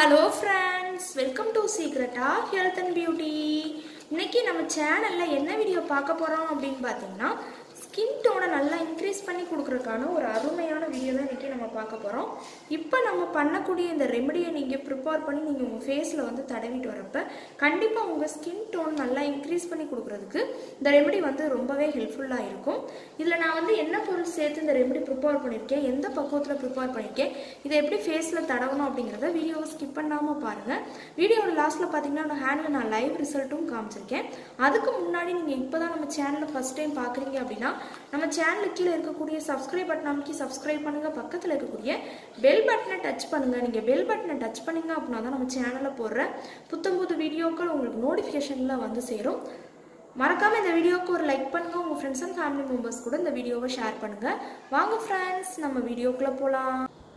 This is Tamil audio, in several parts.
hello friends welcome to secret of health and beauty இன்னைக்கு நம்ம சேனலில் என்ன வீடியோ பார்க்க போகிறோம் அப்படின்னு பார்த்தீங்கன்னா ஸ்கின் டோனை நல்லா இன்க்ரீஸ் பண்ணி கொடுக்குறதுக்கான ஒரு அருமையான வீடியோ தான் இன்றைக்கி நம்ம பார்க்க போகிறோம் இப்போ நம்ம பண்ணக்கூடிய இந்த ரெமடியை நீங்கள் ப்ரிப்பேர் பண்ணி நீங்கள் உங்கள் ஃபேஸில் வந்து தடவிட்டு வரப்ப கண்டிப்பாக உங்கள் ஸ்கின் டோன் நல்லா இன்க்ரீஸ் பண்ணி கொடுக்குறதுக்கு இந்த ரெமடி வந்து ரொம்பவே ஹெல்ப்ஃபுல்லாக இருக்கும் இதில் நான் வந்து என்ன பொருள் சேர்த்து இந்த ரெமடி ப்ரிப்பேர் பண்ணியிருக்கேன் எந்த பக்குவத்தில் ப்ரிப்பேர் பண்ணியிருக்கேன் இதை எப்படி ஃபேஸில் தடவணும் அப்படிங்கிறத வீடியோவை ஸ்கிப் பண்ணாமல் பாருங்கள் வீடியோட லாஸ்ட்டில் பார்த்தீங்கன்னா நான் ஹேண்டில் நான் லைவ் ரிசல்ட்டும் காமிச்சிருக்கேன் அதுக்கு முன்னாடி நீங்கள் இப்போ தான் நம்ம சேனலை ஃபஸ்ட் டைம் பார்க்குறீங்க அப்படின்னா நம்ம சேனலுக்கு கீழே இருக்கக்கூடிய சப்ஸ்கிரைப் பட்டன் அமைக்கி சப்ஸ்கிரைப் பண்ணுங்கள் பக்கத்தில் இருக்கக்கூடிய பெல் பட்டனை டச் பண்ணுங்கள் நீங்கள் பெல் பட்டனை டச் பண்ணீங்க அப்படின்னா தான் நம்ம சேனலில் போடுற புத்தம் புது வீடியோக்கள் உங்களுக்கு நோட்டிஃபிகேஷனில் வந்து சேரும் மறக்காம இந்த வீடியோவுக்கு ஒரு லைக் பண்ணுங்க உங்க ஃப்ரெண்ட்ஸ் அண்ட் ஃபேமிலி மெம்பர்ஸ் கூட இந்த வீடியோவை ஷேர் பண்ணுங்க வாங்க ஃப்ரெண்ட்ஸ் நம்ம வீடியோக்குள்ள போகலாம்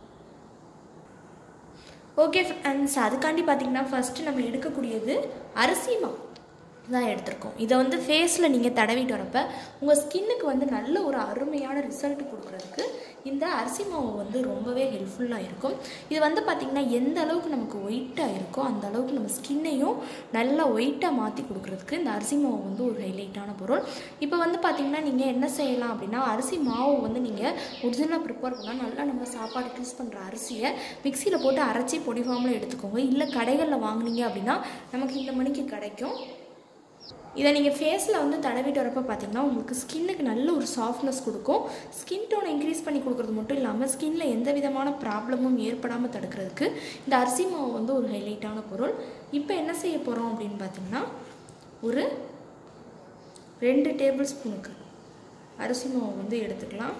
ஓகே ஃப்ரெண்ட்ஸ் அதுக்காண்டி பார்த்தீங்கன்னா ஃபஸ்ட்டு நம்ம எடுக்கக்கூடியது அரிசி மாவு தான் எடுத்திருக்கோம் இதை வந்து ஃபேஸில் நீங்கள் தடவிட்டு வரப்ப உங்கள் ஸ்கின்னுக்கு வந்து நல்ல ஒரு அருமையான ரிசல்ட் கொடுக்குறதுக்கு இந்த அரிசி மாவு வந்து ரொம்பவே ஹெல்ப்ஃபுல்லாக இருக்கும் இது வந்து பார்த்திங்கன்னா எந்த அளவுக்கு நமக்கு ஒயிட்டாக இருக்கோ அந்த அளவுக்கு நம்ம ஸ்கின்னையும் நல்லா ஒயிட்டாக மாற்றி கொடுக்குறதுக்கு இந்த அரிசி மாவு வந்து ஒரு ஹைலைட்டான பொருள் இப்போ வந்து பார்த்திங்கன்னா நீங்கள் என்ன செய்யலாம் அப்படின்னா அரிசி மாவு வந்து நீங்கள் ஒரிஜினலாக ப்ரிப்பேர் பண்ணால் நல்லா நம்ம சாப்பாடு யூஸ் பண்ணுற அரிசியை மிக்சியில் போட்டு அரைச்சி பொடி ஃபார்மில் எடுத்துக்கோங்க இல்லை கடைகளில் வாங்குனீங்க அப்படின்னா நமக்கு இந்த மணிக்கு கிடைக்கும் இதை நீங்கள் ஃபேஸில் வந்து தடவிட்டு வரப்போ பார்த்தீங்கன்னா உங்களுக்கு ஸ்கின்னுக்கு நல்ல ஒரு சாஃப்ட்னஸ் கொடுக்கும் ஸ்கின் டோனை இன்க்ரீஸ் பண்ணி கொடுக்குறது மட்டும் இல்லாமல் ஸ்கின்னில் எந்த விதமான ப்ராப்ளமும் ஏற்படாமல் தடுக்கிறதுக்கு இந்த அரிசி மாவு வந்து ஒரு ஹைலைட்டான பொருள் இப்போ என்ன செய்ய போகிறோம் அப்படின்னு பார்த்தீங்கன்னா ஒரு ரெண்டு டேபிள் ஸ்பூனுக்கு அரிசி மாவு வந்து எடுத்துக்கலாம்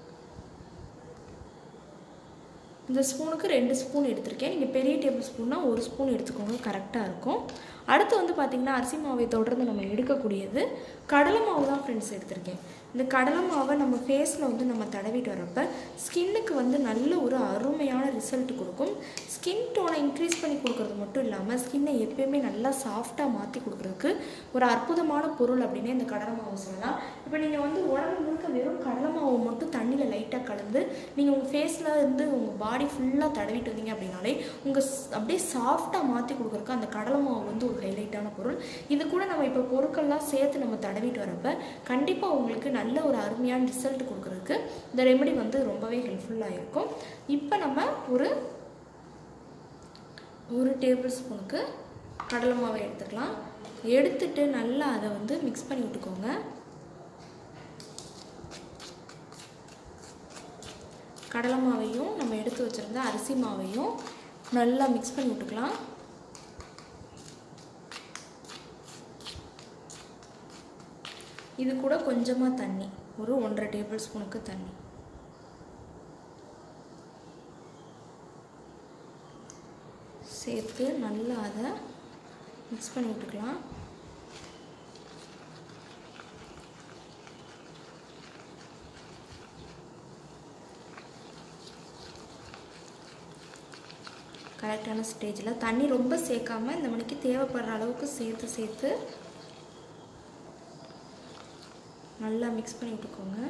இந்த ஸ்பூனுக்கு ரெண்டு ஸ்பூன் எடுத்திருக்கேன் நீங்கள் பெரிய டேபிள் ஸ்பூன்னா ஒரு ஸ்பூன் எடுத்துக்கோங்க கரெக்டாக இருக்கும் அடுத்து வந்து பார்த்திங்கன்னா அரிசி மாவை தொடர்ந்து நம்ம எடுக்கக்கூடியது கடலை மாவு தான் ஃப்ரெண்ட்ஸ் எடுத்திருக்கேன் இந்த கடலை மாவை நம்ம ஃபேஸில் வந்து நம்ம தடவிட்டு வரப்ப ஸ்கின்னுக்கு வந்து நல்ல ஒரு அருமையான ரிசல்ட் கொடுக்கும் ஸ்கின் டோனை இன்க்ரீஸ் பண்ணி கொடுக்குறது மட்டும் இல்லாமல் ஸ்கின்னை எப்பயுமே நல்லா சாஃப்டாக மாற்றி கொடுக்குறதுக்கு ஒரு அற்புதமான பொருள் அப்படின்னே இந்த கடலை மாவு சொல்லலாம் இப்போ நீங்கள் வந்து உடம்பு முழுக்க வெறும் கடலை மாவு மட்டும் தண்ணியில் லைட்டாக கலந்து நீங்கள் உங்கள் ஃபேஸில் இருந்து உங்கள் பாடி ஃபுல்லாக தடவிட்டு வந்தீங்க அப்படின்னாலே உங்கள் அப்படியே சாஃப்டாக மாற்றி கொடுக்குறதுக்கு அந்த கடலை மாவு வந்து ஒரு ஹைலைட்டான பொருள் இது கூட நம்ம இப்போ பொருட்கள்லாம் சேர்த்து நம்ம தடவிட்டு வரப்ப கண்டிப்பாக உங்களுக்கு நல்ல ஒரு அருமையான ரிசல்ட் கொடுக்குறதுக்கு இந்த ரெமெடி வந்து ரொம்பவே ஹெல்ப்ஃபுல்லாக இருக்கும் இப்போ நம்ம ஒரு ஒரு டேபிள் ஸ்பூனுக்கு கடலை மாவை எடுத்துக்கலாம் எடுத்துட்டு நல்லா அதை வந்து மிக்ஸ் பண்ணி விட்டுக்கோங்க கடலை மாவையும் நம்ம எடுத்து வச்சுருந்த அரிசி மாவையும் நல்லா மிக்ஸ் பண்ணி விட்டுக்கலாம் இது கூட கொஞ்சமாக தண்ணி ஒரு ஒன்றரை டேபிள் ஸ்பூனுக்கு தண்ணி சேர்த்து நல்லா அதை மிக்ஸ் பண்ணி விட்டுக்கலாம் கரெக்டான ஸ்டேஜில் தண்ணி ரொம்ப சேர்க்காம இந்த மணிக்கு தேவைப்படுற அளவுக்கு சேர்த்து சேர்த்து நல்லா மிக்ஸ் பண்ணி விட்டுக்கோங்க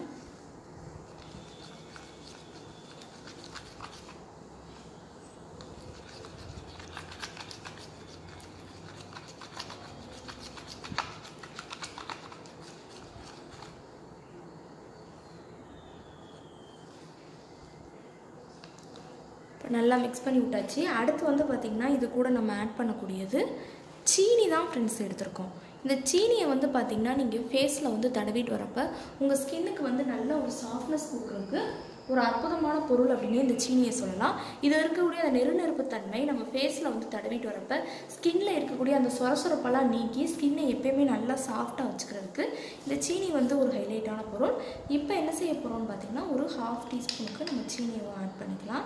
நல்லா மிக்ஸ் பண்ணி விட்டாச்சு அடுத்து வந்து பார்த்திங்கன்னா இது கூட நம்ம ஆட் பண்ணக்கூடியது சீனி தான் ஃப்ரெண்ட்ஸ் எடுத்திருக்கோம் இந்த சீனியை வந்து பார்த்திங்கன்னா நீங்கள் ஃபேஸில் வந்து தடவிட்டு வரப்போ உங்கள் ஸ்கின்னுக்கு வந்து நல்ல ஒரு சாஃப்ட்னஸ் கொடுக்குறதுக்கு ஒரு அற்புதமான பொருள் அப்படின்னு இந்த சீனியை சொல்லலாம் இது இருக்கக்கூடிய அந்த நெருநெருப்பு தன்மை நம்ம ஃபேஸில் வந்து தடவிட்டு வரப்ப ஸ்கின்ல இருக்கக்கூடிய அந்த சொரசொரப்பெல்லாம் நீக்கி ஸ்கின்னை எப்பயுமே நல்லா சாஃப்டாக வச்சுக்கிறதுக்கு இந்த சீனி வந்து ஒரு ஹைலைட்டான பொருள் இப்போ என்ன செய்ய போகிறோம்னு பார்த்திங்கன்னா ஒரு ஹாஃப் டீஸ்பூனுக்கு நம்ம சீனியை ஆட் பண்ணிக்கலாம்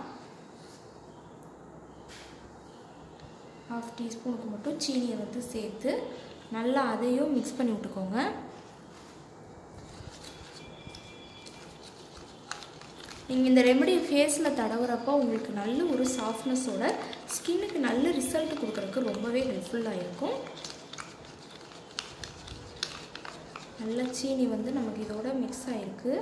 ஹாஃப் டீஸ்பூனுக்கு மட்டும் சீனியை வந்து சேர்த்து நல்லா அதையும் மிக்ஸ் பண்ணி விட்டுக்கோங்க நீங்கள் இந்த ரெமடி ஃபேஸில் தடவுறப்போ உங்களுக்கு நல்ல ஒரு சாஃப்ட்னஸோட ஸ்கின்னுக்கு நல்ல ரிசல்ட் கொடுக்குறதுக்கு ரொம்பவே ஹெல்ப்ஃபுல்லாக இருக்கும் நல்ல சீனி வந்து நமக்கு இதோட மிக்ஸ் ஆகிருக்கு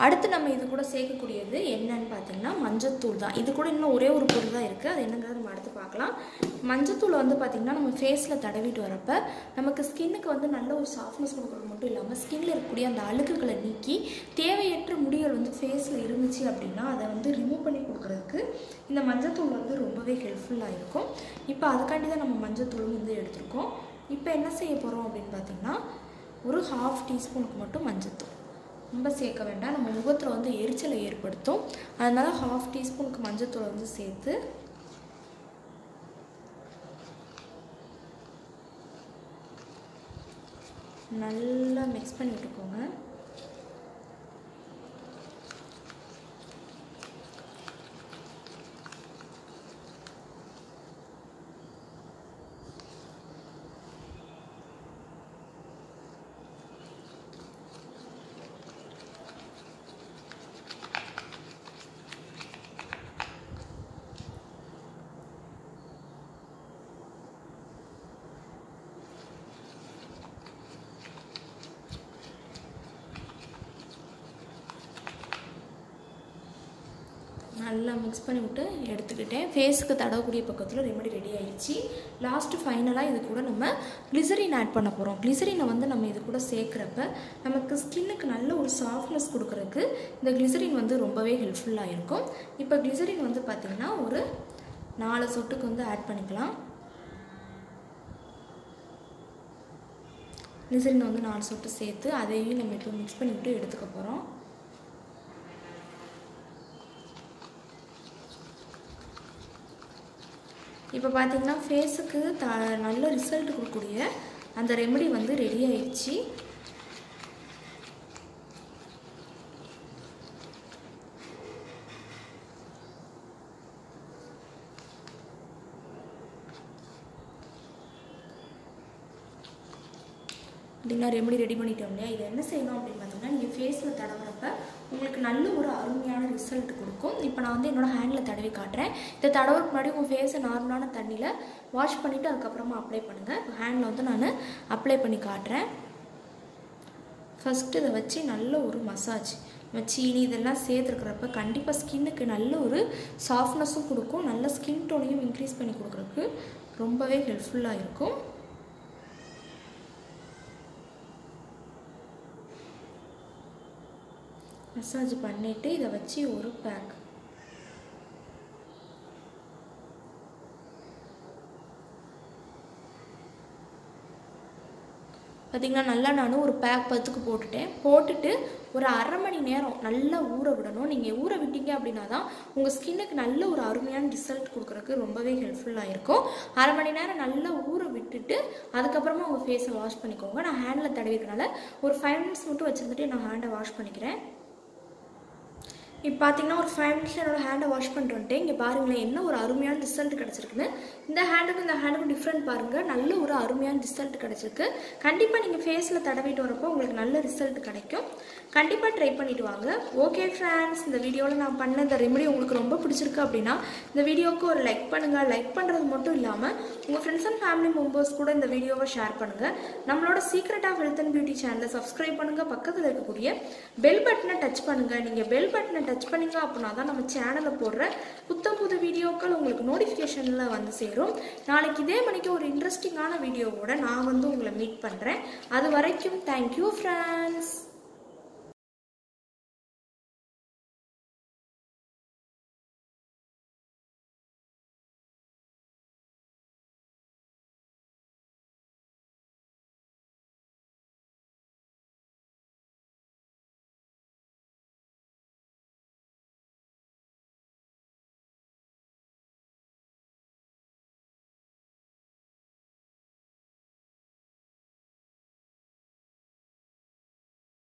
அடுத்து நம்ம இது கூட சேர்க்கக்கூடியது என்னன்னு பார்த்தீங்கன்னா மஞ்சத்தூள் தான் இது கூட இன்னும் ஒரே ஒரு பொருள் தான் இருக்குது அது என்னங்கிறத நம்ம அடுத்து பார்க்கலாம் மஞ்சத்தூளை வந்து பார்த்திங்கன்னா நம்ம ஃபேஸில் தடவிட்டு வரப்ப நமக்கு ஸ்கின்னுக்கு வந்து நல்ல ஒரு சாஃப்ட்னஸ் கொடுக்குறது மட்டும் இல்லாமல் ஸ்கின்ல இருக்கக்கூடிய அந்த அழுக்குகளை நீக்கி தேவையற்ற முடிகள் வந்து ஃபேஸில் இருந்துச்சு அப்படின்னா அதை வந்து ரிமூவ் பண்ணி கொடுக்குறதுக்கு இந்த மஞ்சத்தூள் வந்து ரொம்பவே ஹெல்ப்ஃபுல்லாக இருக்கும் இப்போ அதுக்காண்டி தான் நம்ம மஞ்சத்தூளும் வந்து எடுத்திருக்கோம் இப்போ என்ன செய்ய போகிறோம் அப்படின்னு பார்த்தீங்கன்னா ஒரு ஹாஃப் டீஸ்பூனுக்கு மட்டும் மஞ்சத்தூள் ரொம்ப சேர்க்க வேண்டாம் நம்ம முகத்தில் வந்து எரிச்சலை ஏற்படுத்தும் அதனால் ஹாஃப் டீஸ்பூனுக்கு மஞ்சத்தூளை வந்து சேர்த்து நல்லா மிக்ஸ் பண்ணி விட்டுக்கோங்க நல்லா மிக்ஸ் பண்ணி விட்டு எடுத்துக்கிட்டேன் ஃபேஸுக்கு தடவக்கூடிய பக்கத்தில் ரெமெடி ரெடி ஆயிடுச்சு லாஸ்ட்டு ஃபைனலாக இது கூட நம்ம கிளிசரின் ஆட் பண்ண போகிறோம் கிளிசரினை வந்து நம்ம இது கூட சேர்க்குறப்ப நமக்கு ஸ்கின்னுக்கு நல்ல ஒரு சாஃப்ட்னஸ் கொடுக்குறதுக்கு இந்த கிளிசரின் வந்து ரொம்பவே ஹெல்ப்ஃபுல்லாக இருக்கும் இப்போ கிளிசரின் வந்து பார்த்திங்கன்னா ஒரு நாலு சொட்டுக்கு வந்து ஆட் பண்ணிக்கலாம் கிளிசரின் வந்து நாலு சொட்டு சேர்த்து அதையும் நம்ம இப்போ மிக்ஸ் பண்ணி விட்டு எடுத்துக்க போகிறோம் இப்போ பார்த்தீங்கன்னா ஃபேஸுக்கு த நல்ல ரிசல்ட் கொடுக்கக்கூடிய அந்த ரெமெடி வந்து ரெடி ஆயிடுச்சு அப்படின்னா ரெமெடி ரெடி பண்ணிட்டோம் இல்லையா இதை என்ன செய்யணும் அப்படின்னு பார்த்தீங்கன்னா நீங்கள் ஃபேஸில் தடவுறப்ப உங்களுக்கு நல்ல ஒரு அருமையான ரிசல்ட் கொடுக்கும் இப்போ நான் வந்து என்னோடய ஹேண்டில் தடவி காட்டுறேன் இதை தடவுறதுக்கு முன்னாடி உங்கள் ஃபேஸை நார்மலான தண்ணியில் வாஷ் பண்ணிவிட்டு அதுக்கப்புறமா அப்ளை பண்ணுங்கள் இப்போ ஹேண்டில் வந்து நான் அப்ளை பண்ணி காட்டுறேன் ஃபஸ்ட்டு இதை வச்சு நல்ல ஒரு மசாஜ் நம்ம சீனி இதெல்லாம் சேர்த்துருக்கிறப்ப கண்டிப்பாக ஸ்கின்னுக்கு நல்ல ஒரு சாஃப்ட்னஸும் கொடுக்கும் நல்ல ஸ்கின் டோனையும் இன்க்ரீஸ் பண்ணி கொடுக்குறதுக்கு ரொம்பவே ஹெல்ப்ஃபுல்லாக இருக்கும் மசாஜ் பண்ணிவிட்டு இதை வச்சு ஒரு பேக் பார்த்திங்கன்னா நல்லா நான் ஒரு பேக் பத்துக்கு போட்டுட்டேன் போட்டுட்டு ஒரு அரை மணி நேரம் நல்லா ஊற விடணும் நீங்கள் ஊற விட்டீங்க அப்படின்னா தான் உங்கள் ஸ்கின்னுக்கு நல்ல ஒரு அருமையான ரிசல்ட் கொடுக்குறதுக்கு ரொம்பவே ஹெல்ப்ஃபுல்லாக இருக்கும் அரை மணி நேரம் நல்லா ஊற விட்டுட்டு அதுக்கப்புறமா உங்கள் ஃபேஸை வாஷ் பண்ணிக்கோங்க நான் ஹேண்டில் தடவிக்கிறனால ஒரு ஃபைவ் மினிட்ஸ் மட்டும் வச்சுருந்துட்டு நான் ஹேண்டை வாஷ் பண்ணிக்கிறேன் இப்போ பார்த்தீங்கன்னா ஒரு ஃபைவ் மினிட்ஸில் என்னோட ஹேண்டை வாஷ் பண்ணிட்டு வந்துட்டேன் இங்கே பாருங்களேன் என்ன ஒரு அருமையான ரிசல்ட் கிடச்சிருக்குன்னு இந்த ஹேண்டுக்கும் இந்த ஹேண்டுக்கும் டிஃப்ரெண்ட் பாருங்கள் நல்ல ஒரு அருமையான ரிசல்ட் கிடச்சிருக்கு கண்டிப்பாக நீங்கள் ஃபேஸில் தடவிட்டு வரப்போ உங்களுக்கு நல்ல ரிசல்ட் கிடைக்கும் கண்டிப்பாக ட்ரை பண்ணிட்டு வாங்க ஓகே ஃப்ரெண்ட்ஸ் இந்த வீடியோவில் நான் பண்ண இந்த ரெமெடி உங்களுக்கு ரொம்ப பிடிச்சிருக்கு அப்படின்னா இந்த வீடியோவுக்கு ஒரு லைக் பண்ணுங்கள் லைக் பண்ணுறது மட்டும் இல்லாமல் உங்கள் ஃப்ரெண்ட்ஸ் அண்ட் ஃபேமிலி மெம்பர்ஸ் கூட இந்த வீடியோவை ஷேர் பண்ணுங்கள் நம்மளோட secret of health and beauty சேனலை சப்ஸ்கிரைப் பண்ணுங்கள் பக்கத்தில் இருக்கக்கூடிய பெல் பட்டனை டச் பண்ணுங்கள் நீங்கள் பெல் பட்டனை டச் பண்ணீங்க அப்படின்னா தான் நம்ம சேனலில் போடுற புத்தம் புது வீடியோக்கள் உங்களுக்கு நோட்டிஃபிகேஷனில் வந்து சேரும் நாளைக்கு இதே மணிக்கு ஒரு இன்ட்ரெஸ்டிங்கான வீடியோவோட நான் வந்து உங்களை மீட் பண்ணுறேன் அது வரைக்கும் தேங்க்யூ ஃப்ரெண்ட்ஸ்